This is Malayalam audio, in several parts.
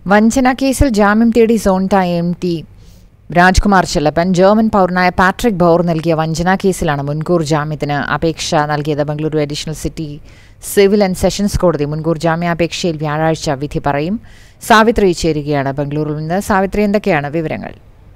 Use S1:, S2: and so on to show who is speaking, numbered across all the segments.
S1: വഞ്ചന കേസിൽ ജാമ്യം തേടി സോൺത M T Rajkumar Chellappan German പൗരനായ പാട്രിക് ബൗർ നൽകിയ വഞ്ചന കേസിലാണ് മുൻകൂർ ജാമ്യത്തിന് അപേക്ഷ നൽകിയത് Bengaluru additional city civil and sessions കോടതി മുൻകൂർ ജാമ്യാപേക്ഷയിൽ വ്യാഴാഴ്ച വിധി പറയും സാവിത്രി ചേരുകയാണ് ബംഗളൂരുവിൽ നിന്ന് സാവിത്രി എന്തൊക്കെയാണ് വിവരങ്ങൾ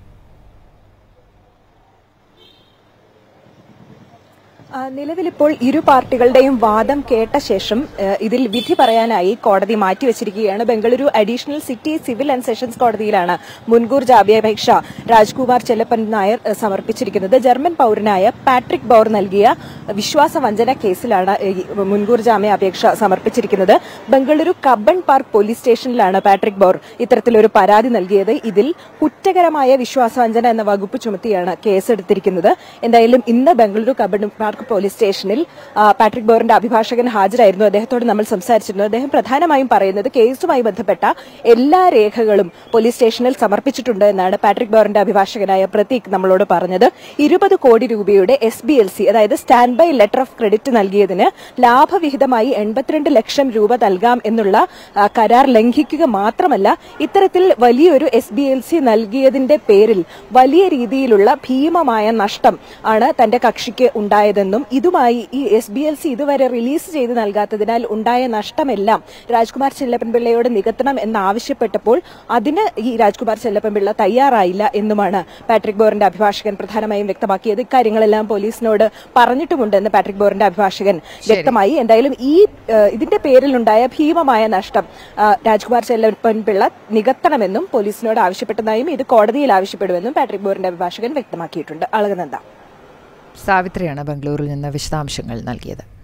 S2: ആ, നിലവിലിപ്പോൾ ഇരു പാർട്ടികളുടെയും വാദം കേട്ട ശേഷം ഏ, ഇതിൽ വിധി പറയാനായി കോടതി മാറ്റിവെച്ചിരിക്കുകയാണ് Bengaluru additional city civil and sessions കോടതിയിലാണ് മുൻകൂർ ജാമ്യാപേക്ഷ രാജ്കുമാർ ചെല്ലപ്പൻ നായർ ഏ, സമർപ്പിച്ചിരിക്കുന്നത് ജർമ്മൻ പൗരനായ പാട്രിക് ബൗർ നൽകിയ വിശ്വാസവഞ്ചന കേസിലാണ് ഈ മുൻകൂർ ജാമ്യാപേക്ഷ സമർപ്പിച്ചിരിക്കുന്നത് ബംഗളൂരു കബ്ബൺ പാർക്ക് പോലീസ് സ്റ്റേഷനിലാണ് പാട്രിക് ബൗർ ഇത്തരത്തിലൊരു പരാതി നൽകിയത് ഇതിൽ കുറ്റകരമായ വിശ്വാസവഞ്ചന എന്ന വകുപ്പ് ചുമത്തിയാണ് കേസെടുത്തിരിക്കുന്നത് എന്തായാലും ഇന്ന് ബംഗളൂരു കബ്ബൺ പാർക്ക് പോലീസ് സ്റ്റേഷനിൽ ആ, പാട്രിക് ബോറിന്റെ അഭിഭാഷകൻ ഹാജരായിരുന്നു അദ്ദേഹത്തോട് നമ്മൾ സംസാരിച്ചിരുന്നു അദ്ദേഹം പ്രധാനമായും പറയുന്നത് കേസുമായി ബന്ധപ്പെട്ട എല്ലാ രേഖകളും പോലീസ് സ്റ്റേഷനിൽ സമർപ്പിച്ചിട്ടുണ്ട് എന്നാണ് പാട്രിക് ബോറിന്റെ അഭിഭാഷകനായ പ്രതീക് നമ്മളോട് പറഞ്ഞത് ഇരുപത് കോടി രൂപയുടെ എസ് ബി എൽ സി അതായത് stand by letter of credit നൽകിയതിന് ലാഭവിഹിതമായി എൺപത്തിരണ്ട് ലക്ഷം രൂപ നൽകാം എന്നുള്ള ആ, കരാർ ലംഘിക്കുക മാത്രമല്ല ഇത്തരത്തിൽ വലിയൊരു എസ് ബി എൽ സി നൽകിയതിന്റെ പേരിൽ വലിയ രീതിയിലുള്ള ഭീമമായ നഷ്ടം ആണ് തന്റെ കക്ഷിക്ക് ഉണ്ടായതെന്നും ഇതുമായി ഈ എസ് ബി എൽ സി ഇതുവരെ റിലീസ് ചെയ്ത് നൽകാത്തതിനാൽ ഉണ്ടായ നഷ്ടമെല്ലാം രാജ്കുമാർ ചെല്ലപ്പൻപിള്ളയോട് നികത്തണം എന്നാവശ്യപ്പെട്ടപ്പോൾ അതിന് ഈ രാജ്കുമാർ ചെല്ലപ്പൻപിള്ള തയ്യാറായില്ല എന്നുമാണ് പാട്രിക് ബോറിന്റെ അഭിഭാഷകൻ പ്രധാനമായും വ്യക്തമാക്കിയത് ഇക്കാര്യങ്ങളെല്ലാം പോലീസിനോട് പറഞ്ഞിട്ടുമുണ്ടെന്ന് പാട്രിക് ബോറിന്റെ അഭിഭാഷകൻ വ്യക്തമായി എന്തായാലും ഈ ഏഹ്, ഇതിന്റെ പേരിലുണ്ടായ ഭീമമായ നഷ്ടം ആ, രാജ്കുമാർ ചെല്ലപ്പൻപിള്ള നികത്തണമെന്നും പോലീസിനോട് ആവശ്യപ്പെട്ടതായും ഇത് കോടതിയിൽ ആവശ്യപ്പെടുമെന്നും പാട്രിക് ബോറിന്റെ അഭിഭാഷകൻ വ്യക്തമാക്കിയിട്ടുണ്ട് അളകനന്ദ
S1: സാവിത്രിയാണ് ബംഗളൂരുവിൽ നിന്ന് വിശദാംശങ്ങൾ നൽകിയത്